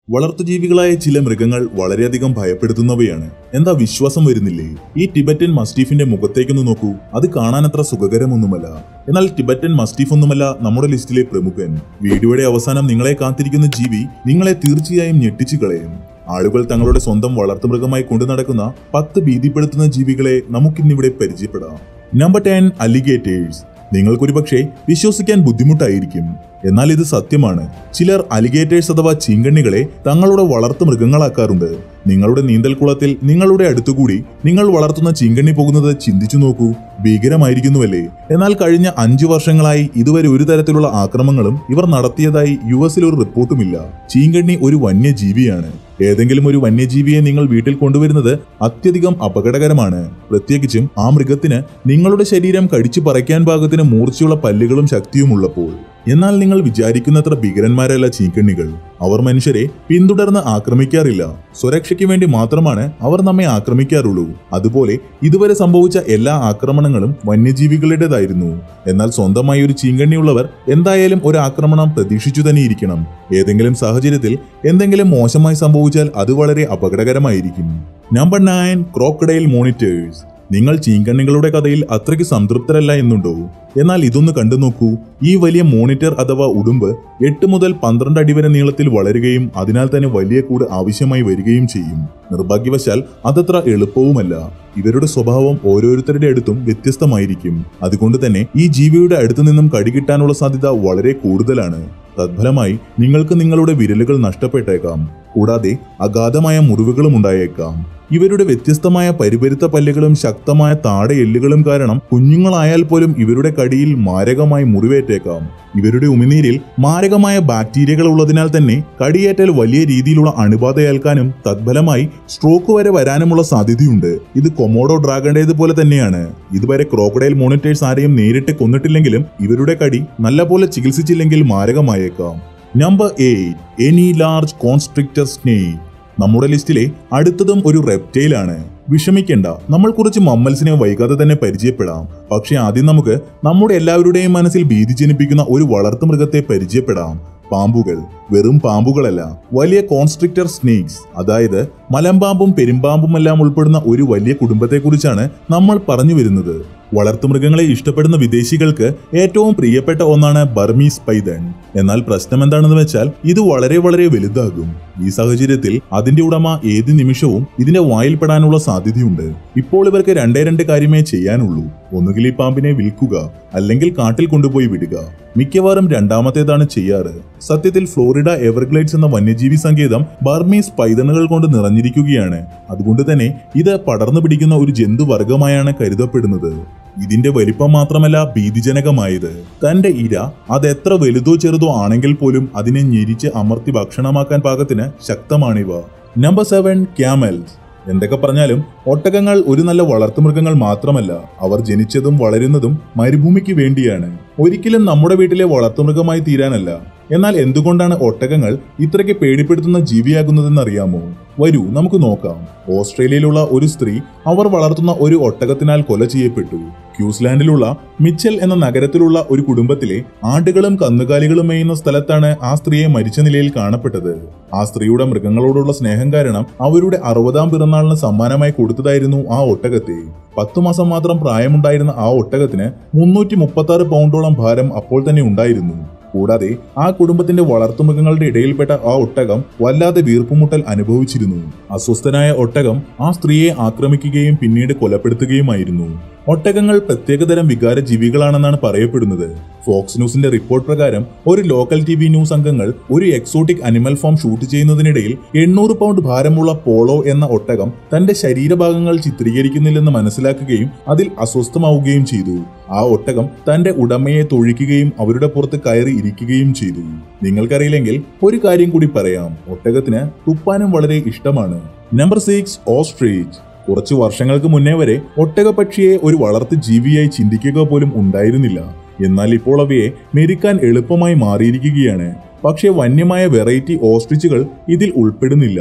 വളർത്തുജീവികളായ ചില മൃഗങ്ങൾ വളരെയധികം ഭയപ്പെടുത്തുന്നവയാണ് എന്താ വിശ്വാസം വരുന്നില്ലേ ഈ ടിബറ്റൻ മസ്റ്റീഫിന്റെ മുഖത്തേക്കൊന്ന് നോക്കൂ അത് കാണാനത്ര സുഖകരമൊന്നുമല്ല എന്നാൽ ടിബറ്റൻ മസ്റ്റീഫ് ഒന്നുമല്ല നമ്മുടെ ലിസ്റ്റിലെ പ്രമുഖൻ വീഡിയോയുടെ അവസാനം നിങ്ങളെ കാത്തിരിക്കുന്ന ജീവി നിങ്ങളെ തീർച്ചയായും ഞെട്ടിച്ചു കളയും ആളുകൾ തങ്ങളുടെ സ്വന്തം വളർത്തുമൃഗമായി കൊണ്ടു നടക്കുന്ന പത്ത് ഭീതിപ്പെടുത്തുന്ന ജീവികളെ നമുക്കിന്നിവിടെ പരിചയപ്പെടാം നമ്പർ ടെൻ അലിഗേറ്റേഴ്സ് നിങ്ങൾക്കൊരു പക്ഷേ വിശ്വസിക്കാൻ ബുദ്ധിമുട്ടായിരിക്കും എന്നാൽ ഇത് സത്യമാണ് ചിലർ അലിഗേറ്റേഴ്സ് അഥവാ ചീങ്കണ്ണികളെ തങ്ങളുടെ വളർത്തു മൃഗങ്ങളാക്കാറുണ്ട് നിങ്ങളുടെ നീന്തൽക്കുളത്തിൽ നിങ്ങളുടെ അടുത്തുകൂടി നിങ്ങൾ വളർത്തുന്ന ചീങ്കണ്ണി പോകുന്നത് ചിന്തിച്ചു നോക്കൂ ഭീകരമായിരിക്കുന്നുവല്ലേ എന്നാൽ കഴിഞ്ഞ അഞ്ചു വർഷങ്ങളായി ഇതുവരെ ഒരു തരത്തിലുള്ള ആക്രമണങ്ങളും ഇവർ നടത്തിയതായി യു എസിൽ ഒരു റിപ്പോർട്ടുമില്ല ചീങ്കണ്ണി ഒരു വന്യജീവിയാണ് ഏതെങ്കിലും ഒരു വന്യജീവിയെ നിങ്ങൾ വീട്ടിൽ കൊണ്ടുവരുന്നത് അത്യധികം അപകടകരമാണ് പ്രത്യേകിച്ചും ആ മൃഗത്തിന് നിങ്ങളുടെ ശരീരം കടിച്ചു പറിക്കാൻ പാകത്തിന് മൂർച്ചയുള്ള പല്ലുകളും ശക്തിയും ഉള്ളപ്പോൾ എന്നാൽ നിങ്ങൾ വിചാരിക്കുന്നത്ര ഭീകരന്മാരല്ല ചീങ്കണ്ണികൾ അവർ മനുഷ്യരെ പിന്തുടർന്ന് ആക്രമിക്കാറില്ല സുരക്ഷയ്ക്ക് വേണ്ടി മാത്രമാണ് അവർ നമ്മെ ആക്രമിക്കാറുള്ളൂ അതുപോലെ ഇതുവരെ സംഭവിച്ച എല്ലാ ആക്രമണങ്ങളും വന്യജീവികളുടേതായിരുന്നു എന്നാൽ സ്വന്തമായി ഒരു ചീങ്കണ്ണിയുള്ളവർ എന്തായാലും ഒരു ആക്രമണം പ്രതീക്ഷിച്ചു തന്നെ ഇരിക്കണം ഏതെങ്കിലും സാഹചര്യത്തിൽ എന്തെങ്കിലും മോശമായി സംഭവിച്ചാൽ അത് വളരെ അപകടകരമായിരിക്കും നമ്പർ നയൻ ക്രോക്കഡൈൽ മോണിറ്റേഴ്സ് നിങ്ങൾ ചീങ്കണ്ണികളുടെ കഥയിൽ അത്രയ്ക്ക് സംതൃപ്തരല്ല എന്നുണ്ടോ എന്നാൽ ഇതൊന്ന് കണ്ടു നോക്കൂ ഈ വലിയ മോണിറ്റർ അഥവാ ഉടുമ്പ് എട്ട് മുതൽ പന്ത്രണ്ട് അടി വരെ നീളത്തിൽ വളരുകയും അതിനാൽ തന്നെ വലിയ കൂട് ആവശ്യമായി വരികയും ചെയ്യും നിർഭാഗ്യവശാൽ അതത്ര എളുപ്പവുമല്ല ഇവരുടെ സ്വഭാവം ഓരോരുത്തരുടെ അടുത്തും വ്യത്യസ്തമായിരിക്കും അതുകൊണ്ട് തന്നെ ഈ ജീവിയുടെ അടുത്തു നിന്നും കടികിട്ടാനുള്ള സാധ്യത വളരെ കൂടുതലാണ് തത്ഫലമായി നിങ്ങൾക്ക് നിങ്ങളുടെ വിരലുകൾ നഷ്ടപ്പെട്ടേക്കാം കൂടാതെ അഗാധമായ മുറിവുകളും ഉണ്ടായേക്കാം ഇവരുടെ വ്യത്യസ്തമായ പരിപരുത്ത പല്ലുകളും ശക്തമായ താട എല്ലുകളും കാരണം കുഞ്ഞുങ്ങളായാൽ പോലും ഇവരുടെ കടിയിൽ മാരകമായി മുറിവേറ്റേക്കാം ഇവരുടെ ഉമിനീരിൽ മാരകമായ ബാക്ടീരിയകൾ ഉള്ളതിനാൽ തന്നെ കടിയേറ്റാൽ വലിയ രീതിയിലുള്ള അണുബാധ ഏൽക്കാനും തത്ഫലമായി സ്ട്രോക്ക് വരെ വരാനുമുള്ള സാധ്യതയുണ്ട് ഇത് കൊമോഡോ ഡ്രാഗണ്ടേത് പോലെ തന്നെയാണ് ഇതുവരെ ക്രോക്കഡൈൽ മോണിറ്റേഴ്സ് ആരെയും നേരിട്ട് കൊന്നിട്ടില്ലെങ്കിലും ഇവരുടെ കടി നല്ലപോലെ ചികിത്സിച്ചില്ലെങ്കിൽ മാരകമായേക്കാം number eight any large constrictor snake നമ്മുടെ ലിസ്റ്റിലെ അടുത്തതും ഒരു റെപ്റ്റൈൽ ആണ് വിഷമിക്കേണ്ട നമ്മൾ കുറച്ച് മമ്മൽസിനെ വൈകാതെ തന്നെ പരിചയപ്പെടാം പക്ഷെ ആദ്യം നമുക്ക് നമ്മുടെ എല്ലാവരുടെയും മനസ്സിൽ ഭീതി ജനിപ്പിക്കുന്ന ഒരു വളർത്തുമൃഗത്തെ പരിചയപ്പെടാം പാമ്പുകൾ വെറും പാമ്പുകളല്ല വലിയ കോൺസ്ട്രിക്ടർ സ്നേക്സ് അതായത് മലമ്പാമ്പും പെരുമ്പാമ്പുമെല്ലാം ഉൾപ്പെടുന്ന ഒരു വലിയ കുടുംബത്തെക്കുറിച്ചാണ് നമ്മൾ പറഞ്ഞു വരുന്നത് വളർത്തുമൃഗങ്ങളെ ഇഷ്ടപ്പെടുന്ന വിദേശികൾക്ക് ഏറ്റവും പ്രിയപ്പെട്ട ഒന്നാണ് ബർമീസ് പൈതൺ എന്നാൽ പ്രശ്നം എന്താണെന്ന് വെച്ചാൽ ഇത് വളരെ വളരെ വലുതാകും ഈ സാഹചര്യത്തിൽ അതിന്റെ ഉടമ ഏത് നിമിഷവും ഇതിന്റെ വായിൽപ്പെടാനുള്ള സാധ്യതയുണ്ട് ഇപ്പോൾ ഇവർക്ക് രണ്ടേ രണ്ട് കാര്യമേ ചെയ്യാനുള്ളൂ ഒന്നുകിൽ ഈ പാമ്പിനെ വിൽക്കുക അല്ലെങ്കിൽ കാട്ടിൽ കൊണ്ടുപോയി വിടുക മിക്കവാറും രണ്ടാമത്തേതാണ് ചെയ്യാറ് സത്യത്തിൽ ഫ്ലോറിഡ എവർഗ്ലൈഡ്സ് എന്ന വന്യജീവി സങ്കേതം ബർമീസ് പൈതണുകൾ കൊണ്ട് നിറഞ്ഞിരിക്കുകയാണ് അതുകൊണ്ട് തന്നെ ഇത് പടർന്നു പിടിക്കുന്ന ഒരു ജന്തുവർഗമായാണ് കരുതപ്പെടുന്നത് ഇതിന്റെ വലിപ്പം മാത്രമല്ല ഭീതിജനകമായത് തന്റെ ഇര അത് എത്ര വലുതോ ചെറുതോ ആണെങ്കിൽ പോലും അതിനെ ഞെരിച്ച് അമർത്തി ഭക്ഷണമാക്കാൻ പാകത്തിന് ശക്തമാണിവ നമ്പർ സെവൻ ക്യാമൽസ് എന്തൊക്കെ പറഞ്ഞാലും ഒട്ടകങ്ങൾ ഒരു നല്ല വളർത്തുമൃഗങ്ങൾ മാത്രമല്ല അവർ ജനിച്ചതും വളരുന്നതും മരുഭൂമിക്ക് വേണ്ടിയാണ് ഒരിക്കലും നമ്മുടെ വീട്ടിലെ വളർത്തുമൃഗമായി തീരാനല്ല എന്നാൽ എന്തുകൊണ്ടാണ് ഒട്ടകങ്ങൾ ഇത്രയ്ക്ക് പേടിപ്പെടുത്തുന്ന ജീവിയാകുന്നതെന്ന് അറിയാമോ വരൂ നമുക്ക് നോക്കാം ഓസ്ട്രേലിയയിലുള്ള ഒരു സ്ത്രീ അവർ വളർത്തുന്ന ഒരു ഒട്ടകത്തിനാൽ കൊല ചെയ്യപ്പെട്ടു ക്യൂസ്ലാൻഡിലുള്ള മിച്ചൽ എന്ന നഗരത്തിലുള്ള ഒരു കുടുംബത്തിലെ ആടുകളും കന്നുകാലികളും മേയുന്ന സ്ഥലത്താണ് ആ സ്ത്രീയെ മരിച്ച നിലയിൽ കാണപ്പെട്ടത് ആ സ്ത്രീയുടെ മൃഗങ്ങളോടുള്ള സ്നേഹം കാരണം അവരുടെ അറുപതാം പിറന്നാളിന് സമ്മാനമായി കൊടുത്തതായിരുന്നു ആ ഒട്ടകത്തെ പത്തു മാസം മാത്രം പ്രായമുണ്ടായിരുന്ന ആ ഒട്ടകത്തിന് മുന്നൂറ്റി മുപ്പത്തി ആറ് പൗണ്ടോളം ഭാരം അപ്പോൾ തന്നെ ഉണ്ടായിരുന്നു കൂടാതെ ആ കുടുംബത്തിന്റെ വളർത്തുമൃഗങ്ങളുടെ ഇടയിൽപ്പെട്ട ആ ഒട്ടകം വല്ലാതെ വീർപ്പുമുട്ടൽ അനുഭവിച്ചിരുന്നു അസ്വസ്ഥനായ ഒട്ടകം ആ സ്ത്രീയെ ആക്രമിക്കുകയും പിന്നീട് കൊലപ്പെടുത്തുകയുമായിരുന്നു ഒട്ടകങ്ങൾ പ്രത്യേകതരം വികാര ജീവികളാണെന്നാണ് പറയപ്പെടുന്നത് ഫോക്സ് ന്യൂസിന്റെ റിപ്പോർട്ട് പ്രകാരം ഒരു ലോക്കൽ ടി വി ന്യൂസ് അംഗങ്ങൾ ഒരു എക്സോട്ടിക് അനിമൽ ഫോം ഷൂട്ട് ചെയ്യുന്നതിനിടയിൽ എണ്ണൂറ് പൗണ്ട് ഭാരമുള്ള പോളോ എന്ന ഒട്ടകം തന്റെ ശരീരഭാഗങ്ങൾ ചിത്രീകരിക്കുന്നില്ലെന്ന് മനസ്സിലാക്കുകയും അതിൽ അസ്വസ്ഥമാവുകയും ചെയ്തു ആ ഒട്ടകം തന്റെ ഉടമയെ തൊഴിക്കുകയും അവരുടെ പുറത്ത് കയറി ഇരിക്കുകയും ചെയ്തു നിങ്ങൾക്കറിയില്ലെങ്കിൽ ഒരു കാര്യം കൂടി പറയാം ഒട്ടകത്തിന് തുപ്പാനും വളരെ ഇഷ്ടമാണ് നമ്പർ സിക്സ് ഓസ്ട്രീച്ച് കുറച്ചു വർഷങ്ങൾക്ക് മുന്നേ വരെ ഒട്ടകപക്ഷിയെ ഒരു വളർത്തു ജീവിയായി ചിന്തിക്കുക പോലും ഉണ്ടായിരുന്നില്ല എന്നാൽ ഇപ്പോൾ അവയെ മെരുക്കാൻ എളുപ്പമായി മാറിയിരിക്കുകയാണ് പക്ഷേ വന്യമായ വെറൈറ്റി ഓസ്ട്രിച്ചുകൾ ഇതിൽ ഉൾപ്പെടുന്നില്ല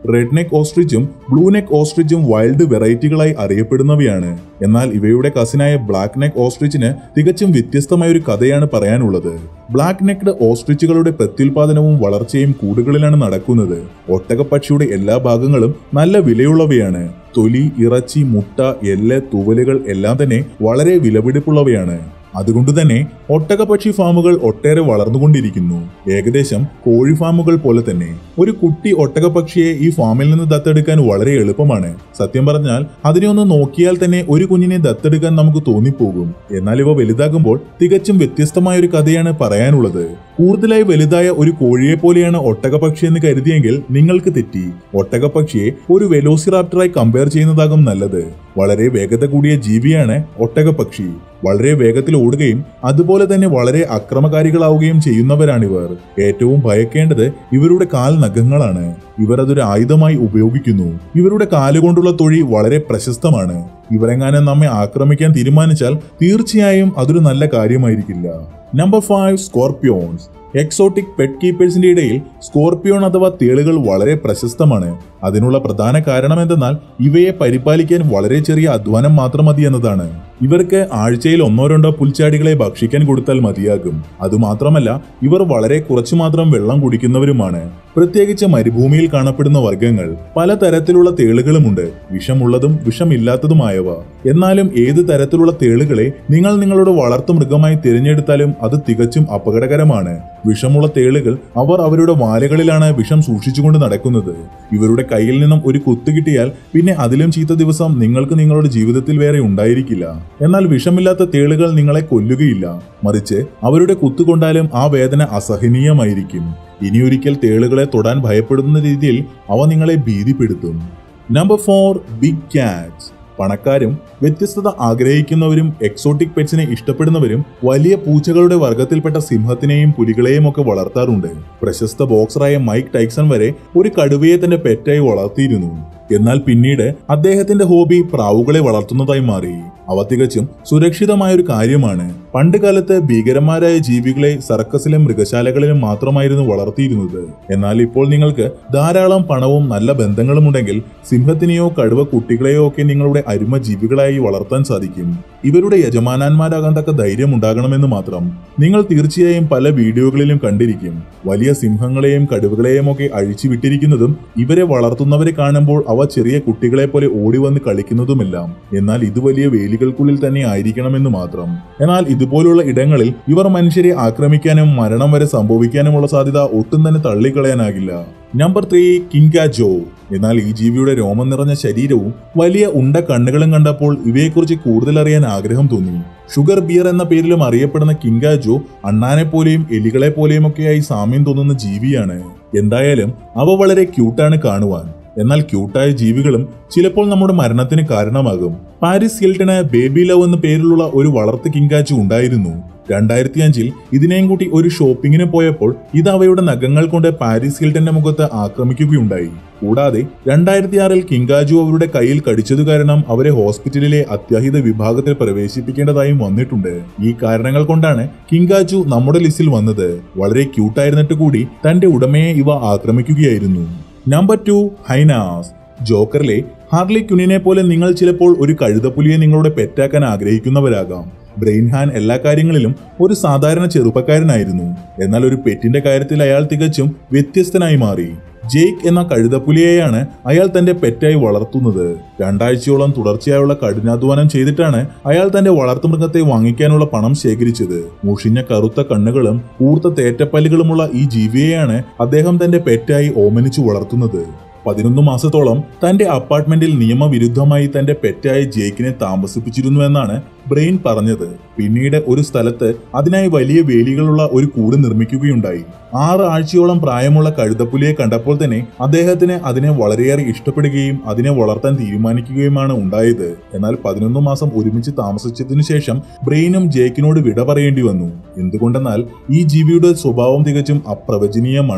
റെഡ് നെക്ക് ഓസ്ട്രിച്ചും ബ്ലൂ നെക്ക് ഓസ്ട്രിച്ചും വൈൽഡ് വെറൈറ്റികളായി അറിയപ്പെടുന്നവയാണ് എന്നാൽ ഇവയുടെ കസിനായ ബ്ലാക്ക് നെക്ക് ഓസ്ട്രിച്ചിന് തികച്ചും വ്യത്യസ്തമായ ഒരു കഥയാണ് പറയാനുള്ളത് ബ്ലാക്ക് നെക്ഡ് ഓസ്ട്രിച്ചുകളുടെ പ്രത്യുൽപാദനവും വളർച്ചയും കൂടുകളിലാണ് നടക്കുന്നത് ഒട്ടകപ്പക്ഷിയുടെ എല്ലാ ഭാഗങ്ങളും നല്ല വിലയുള്ളവയാണ് തൊലി ഇറച്ചി മുട്ട എല്ല് തൂവലുകൾ എല്ലാം തന്നെ വളരെ വിലപിടിപ്പുള്ളവയാണ് അതുകൊണ്ട് തന്നെ ഒട്ടകപക്ഷി ഫാമുകൾ ഒട്ടേറെ വളർന്നുകൊണ്ടിരിക്കുന്നു ഏകദേശം കോഴി ഫാമുകൾ പോലെ തന്നെ ഒരു കുട്ടി ഒട്ടകപക്ഷിയെ ഈ ഫാമിൽ നിന്ന് ദത്തെടുക്കാൻ വളരെ എളുപ്പമാണ് സത്യം പറഞ്ഞാൽ അതിനെ ഒന്ന് നോക്കിയാൽ തന്നെ ഒരു കുഞ്ഞിനെ ദത്തെടുക്കാൻ നമുക്ക് തോന്നിപ്പോകും എന്നാൽ ഇവ വലുതാകുമ്പോൾ തികച്ചും വ്യത്യസ്തമായ ഒരു കഥയാണ് പറയാനുള്ളത് കൂടുതലായി വലുതായ ഒരു കോഴിയെ പോലെയാണ് ഒട്ടകപക്ഷി എന്ന് കരുതിയെങ്കിൽ നിങ്ങൾക്ക് തെറ്റി ഒട്ടകപക്ഷിയെ ഒരു വെലോസിറാപ്റ്ററായി കമ്പയർ ചെയ്യുന്നതാകും നല്ലത് വളരെ വേഗത കൂടിയ ജീവിയാണ് ഒട്ടകപക്ഷി വളരെ വേഗത്തിൽ ഓടുകയും അതുപോലെ തന്നെ വളരെ അക്രമകാരികളാവുകയും ചെയ്യുന്നവരാണിവർ ഏറ്റവും ഭയക്കേണ്ടത് ഇവരുടെ കാൽ നഖങ്ങളാണ് ഇവർ അതൊരു ആയുധമായി ഉപയോഗിക്കുന്നു ഇവരുടെ കാലുകൊണ്ടുള്ള തൊഴി വളരെ പ്രശസ്തമാണ് ഇവരെങ്ങാനും നമ്മെ ആക്രമിക്കാൻ തീരുമാനിച്ചാൽ തീർച്ചയായും അതൊരു നല്ല കാര്യമായിരിക്കില്ല number five scorpions exotic pet കീപ്പേഴ്സിന്റെ ഇടയിൽ സ്കോർപിയോൺ അഥവാ തേളുകൾ വളരെ പ്രശസ്തമാണ് അതിനുള്ള പ്രധാന കാരണം എന്തെന്നാൽ ഇവയെ പരിപാലിക്കാൻ വളരെ ചെറിയ അധ്വാനം മാത്രം മതി എന്നതാണ് ഇവർക്ക് ആഴ്ചയിൽ ഒന്നോ രണ്ടോ പുൽച്ചാടികളെ ഭക്ഷിക്കാൻ കൊടുത്താൽ മതിയാകും അതുമാത്രമല്ല ഇവർ വളരെ കുറച്ചു മാത്രം വെള്ളം കുടിക്കുന്നവരുമാണ് പ്രത്യേകിച്ച് മരുഭൂമിയിൽ കാണപ്പെടുന്ന വർഗ്ഗങ്ങൾ പലതരത്തിലുള്ള തേളുകളുമുണ്ട് വിഷമുള്ളതും വിഷമില്ലാത്തതുമായവ എന്നാലും ഏത് തരത്തിലുള്ള തേളുകളെ നിങ്ങൾ നിങ്ങളുടെ വളർത്തു മൃഗമായി തിരഞ്ഞെടുത്താലും അത് തികച്ചും അപകടകരമാണ് വിഷമുള്ള തേളുകൾ അവർ അവരുടെ വാലുകളിലാണ് വിഷം സൂക്ഷിച്ചുകൊണ്ട് നടക്കുന്നത് ഇവരുടെ കയ്യിൽ നിന്നും ഒരു കുത്തു കിട്ടിയാൽ പിന്നെ അതിലും ചീത്ത ദിവസം നിങ്ങൾക്ക് നിങ്ങളുടെ ജീവിതത്തിൽ വേറെ ഉണ്ടായിരിക്കില്ല എന്നാൽ വിഷമില്ലാത്ത തേളുകൾ നിങ്ങളെ കൊല്ലുകയില്ല മറിച്ച് അവരുടെ കുത്തുകൊണ്ടാലും ആ വേദന അസഹനീയമായിരിക്കും ഇനിയൊരിക്കൽ തേളുകളെ തൊടാൻ ഭയപ്പെടുന്ന രീതിയിൽ അവ നിങ്ങളെ ഭീതിപ്പെടുത്തും നമ്പർ ഫോർ ബിഗ് ക്യാറ്റ്സ് പണക്കാരും വ്യത്യസ്തത ആഗ്രഹിക്കുന്നവരും എക്സോട്ടിക് പെറ്റ്സിനെ ഇഷ്ടപ്പെടുന്നവരും വലിയ പൂച്ചകളുടെ വർഗത്തിൽപ്പെട്ട സിംഹത്തിനെയും പുലികളെയും ഒക്കെ വളർത്താറുണ്ട് പ്രശസ്ത ബോക്സറായ മൈക്ക് ടൈക്സൺ വരെ ഒരു കടുവയെ തന്റെ പെറ്റായി വളർത്തിയിരുന്നു എന്നാൽ പിന്നീട് അദ്ദേഹത്തിന്റെ ഹോബി പ്രാവുകളെ വളർത്തുന്നതായി മാറി അവ തികച്ചും സുരക്ഷിതമായ ഒരു കാര്യമാണ് പണ്ട് കാലത്ത് ഭീകരന്മാരായ ജീവികളെ സർക്കസിലും മൃഗശാലകളിലും മാത്രമായിരുന്നു വളർത്തിയിരുന്നത് എന്നാൽ ഇപ്പോൾ നിങ്ങൾക്ക് ധാരാളം പണവും നല്ല ബന്ധങ്ങളും ഉണ്ടെങ്കിൽ സിംഹത്തിനെയോ കടുവ കുട്ടികളെയോ ഒക്കെ നിങ്ങളുടെ അരുമ ജീവികളായി വളർത്താൻ സാധിക്കും ഇവരുടെ യജമാനന്മാരാകാൻ തക്ക ധൈര്യം ഉണ്ടാകണമെന്ന് മാത്രം നിങ്ങൾ തീർച്ചയായും പല വീഡിയോകളിലും കണ്ടിരിക്കും വലിയ സിംഹങ്ങളെയും കടുവകളെയും ഒക്കെ അഴിച്ചു വിട്ടിരിക്കുന്നതും ഇവരെ വളർത്തുന്നവരെ കാണുമ്പോൾ അവ ചെറിയ കുട്ടികളെ പോലെ ഓടി വന്ന് കളിക്കുന്നതുമെല്ലാം എന്നാൽ ഇത് വലിയ വേലികൾക്കുള്ളിൽ തന്നെ ആയിരിക്കണമെന്ന് മാത്രം എന്നാൽ ഇതുപോലുള്ള ഇടങ്ങളിൽ ഇവർ മനുഷ്യരെ ആക്രമിക്കാനും മരണം വരെ സംഭവിക്കാനുമുള്ള സാധ്യത ഒട്ടും തന്നെ തള്ളിക്കളയാനാകില്ല നമ്പർ ത്രീ കിങ്കാജോ എന്നാൽ ഈ ജീവിയുടെ രോമം നിറഞ്ഞ ശരീരവും വലിയ ഉണ്ട കണ്ണുകളും കണ്ടപ്പോൾ ഇവയെക്കുറിച്ച് കൂടുതൽ അറിയാൻ ആഗ്രഹം തോന്നി ഷുഗർ ബിയർ എന്ന പേരിലും അറിയപ്പെടുന്ന കിങ്കാജോ അണ്ണാനെ പോലെയും എലികളെ പോലെയും ഒക്കെയായി സാമ്യം തോന്നുന്ന ജീവിയാണ് എന്തായാലും അവ വളരെ ക്യൂട്ടാണ് കാണുവാൻ എന്നാൽ ക്യൂട്ടായ ജീവികളും ചിലപ്പോൾ നമ്മുടെ മരണത്തിന് കാരണമാകും പാരിസ് ഹിൽട്ടന് ബേബി ലവ് എന്ന പേരിലുള്ള ഒരു വളർത്ത് കിങ്കാച്ചു ഉണ്ടായിരുന്നു രണ്ടായിരത്തി അഞ്ചിൽ ഇതിനെയും കൂട്ടി ഒരു ഷോപ്പിങ്ങിന് പോയപ്പോൾ ഇത് അവയുടെ നഖങ്ങൾ കൊണ്ട് പാരിസ് ഹിൽട്ടന്റെ മുഖത്ത് ആക്രമിക്കുകയുണ്ടായി കൂടാതെ രണ്ടായിരത്തി ആറിൽ കിങ്കാജു അവരുടെ കയ്യിൽ കടിച്ചതു കാരണം അവരെ ഹോസ്പിറ്റലിലെ അത്യാഹിത വിഭാഗത്തിൽ പ്രവേശിപ്പിക്കേണ്ടതായും വന്നിട്ടുണ്ട് ഈ കാരണങ്ങൾ കൊണ്ടാണ് കിങ്കാജു നമ്മുടെ ലിസ്റ്റിൽ വന്നത് വളരെ ക്യൂട്ടായിരുന്നിട്ട് കൂടി തന്റെ ഉടമയെ ഇവ ആക്രമിക്കുകയായിരുന്നു നമ്പർ ടു ഹൈനാസ് ജോക്കറിലെ ഹാർലി ക്യുനിനെ പോലെ നിങ്ങൾ ചിലപ്പോൾ ഒരു കഴുതപ്പുലിയെ നിങ്ങളുടെ പെറ്റാക്കാൻ ആഗ്രഹിക്കുന്നവരാകാം ബ്രെയിൻ ഹാൻ എല്ലാ കാര്യങ്ങളിലും ഒരു സാധാരണ ചെറുപ്പക്കാരനായിരുന്നു എന്നാൽ ഒരു പെറ്റിന്റെ കാര്യത്തിൽ അയാൾ തികച്ചും വ്യത്യസ്തനായി മാറി ജെയ്ക്ക് എന്ന കഴുതപ്പുലിയെയാണ് അയാൾ തന്റെ പെറ്റായി വളർത്തുന്നത് രണ്ടാഴ്ചയോളം തുടർച്ചയായുള്ള കഠിനാധ്വാനം ചെയ്തിട്ടാണ് അയാൾ തന്റെ വളർത്തുമൃഗത്തെ വാങ്ങിക്കാനുള്ള പണം ശേഖരിച്ചത് മുഷിഞ്ഞ കറുത്ത കണ്ണുകളും കൂർത്ത തേറ്റപ്പല്ലുകളുമുള്ള ഈ ജീവിയെയാണ് അദ്ദേഹം തന്റെ പെറ്റായി ഓമനിച്ചു വളർത്തുന്നത് പതിനൊന്ന് മാസത്തോളം തന്റെ അപ്പാർട്ട്മെന്റിൽ നിയമവിരുദ്ധമായി തന്റെ പെറ്റായ ജേക്കിനെ താമസിപ്പിച്ചിരുന്നു എന്നാണ് ബ്രെയിൻ പറഞ്ഞത് പിന്നീട് ഒരു സ്ഥലത്ത് അതിനായി വലിയ വേലികളുള്ള ഒരു കൂട് നിർമ്മിക്കുകയുണ്ടായി ആറ് ആഴ്ചയോളം പ്രായമുള്ള കഴുതപ്പുലിയെ കണ്ടപ്പോൾ തന്നെ അദ്ദേഹത്തിന് അതിനെ വളരെയേറെ ഇഷ്ടപ്പെടുകയും അതിനെ വളർത്താൻ തീരുമാനിക്കുകയുമാണ് ഉണ്ടായത് എന്നാൽ പതിനൊന്ന് മാസം ഒരുമിച്ച് താമസിച്ചതിനു ശേഷം ബ്രെയിനും ജേക്കിനോട് വിട പറയേണ്ടി വന്നു എന്തുകൊണ്ടെന്നാൽ ഈ ജീവിയുടെ സ്വഭാവം തികച്ചും അപ്രവചനീയമാണ്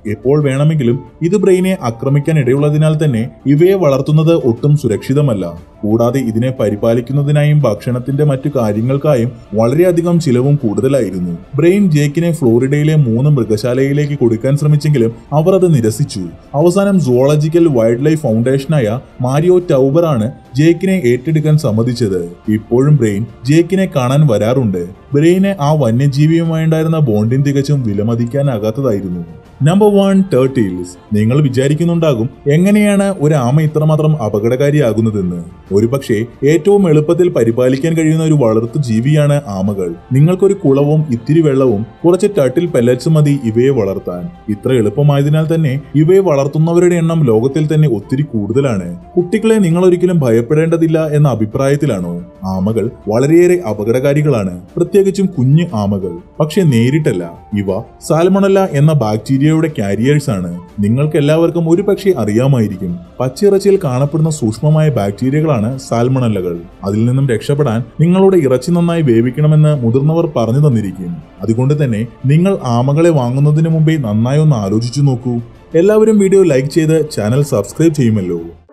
എപ്പോൾ വേണമെങ്കിലും ഇത് ബ്രെയിനെ ആക്രമിക്കാൻ ഇടയുള്ളതിനാൽ തന്നെ ഇവയെ വളർത്തുന്നത് ഒട്ടും സുരക്ഷിതമല്ല കൂടാതെ ഇതിനെ പരിപാലിക്കുന്നതിനായും ഭക്ഷണത്തിന്റെ മറ്റു കാര്യങ്ങൾക്കായും വളരെയധികം ചിലവും കൂടുതലായിരുന്നു ബ്രെയിൻ ജേക്കിനെ ഫ്ലോറിഡയിലെ മൂന്ന് മൃഗശാലയിലേക്ക് കൊടുക്കാൻ ശ്രമിച്ചെങ്കിലും അവർ അത് നിരസിച്ചു അവസാനം സുവോളജിക്കൽ വൈൽഡ് ലൈഫ് ഫൗണ്ടേഷനായ മാരിയോ ടൗബറാണ് ജേക്കിനെ ഏറ്റെടുക്കാൻ സമ്മതിച്ചത് ഇപ്പോഴും ബ്രെയിൻ ജേക്കിനെ കാണാൻ വരാറുണ്ട് ബ്രെയിന് ആ വന്യജീവിയുമായുണ്ടായിരുന്ന ബോണ്ടിൻ തികച്ചും വിലമതിക്കാനാകാത്തതായിരുന്നു നമ്പർ വൺ ടേർട്ടിൽസ് നിങ്ങൾ വിചാരിക്കുന്നുണ്ടാകും എങ്ങനെയാണ് ഒരു ആമ ഇത്രമാത്രം അപകടകാരിയാകുന്നതെന്ന് ഒരുപക്ഷെ ഏറ്റവും എളുപ്പത്തിൽ പരിപാലിക്കാൻ കഴിയുന്ന ഒരു വളർത്തു ജീവിയാണ് ആമകൾ നിങ്ങൾക്കൊരു കുളവും ഇത്തിരി വെള്ളവും കുറച്ച് ടർട്ടിൽ പെല്ലറ്റ്സ് മതി ഇവയെ വളർത്താൻ ഇത്ര എളുപ്പമായതിനാൽ തന്നെ ഇവയെ വളർത്തുന്നവരുടെ എണ്ണം ലോകത്തിൽ തന്നെ ഒത്തിരി കൂടുതലാണ് കുട്ടികളെ നിങ്ങൾ ഒരിക്കലും ഭയപ്പെടേണ്ടതില്ല എന്ന അഭിപ്രായത്തിലാണോ ആമകൾ വളരെയേറെ അപകടകാരികളാണ് പ്രത്യേകിച്ചും കുഞ്ഞു ആമകൾ പക്ഷെ നേരിട്ടല്ല ഇവ സാൽമണല്ല എന്ന ബാക്ടീരിയയുടെ കാരിയേഴ്സ് ആണ് നിങ്ങൾക്ക് എല്ലാവർക്കും ഒരു പക്ഷേ അറിയാമായിരിക്കും പച്ചിറച്ചിയിൽ കാണപ്പെടുന്ന സൂക്ഷ്മമായ ബാക്ടീരിയകളാണ് സാൽമണല്ലകൾ അതിൽ നിന്നും രക്ഷപ്പെടാൻ നിങ്ങളുടെ ഇറച്ചി നന്നായി വേവിക്കണമെന്ന് മുതിർന്നവർ പറഞ്ഞു തന്നിരിക്കും അതുകൊണ്ട് തന്നെ നിങ്ങൾ ആമകളെ വാങ്ങുന്നതിന് മുമ്പേ നന്നായി ഒന്ന് ആലോചിച്ചു നോക്കൂ എല്ലാവരും വീഡിയോ ലൈക്ക് ചെയ്ത് ചാനൽ സബ്സ്ക്രൈബ് ചെയ്യുമല്ലോ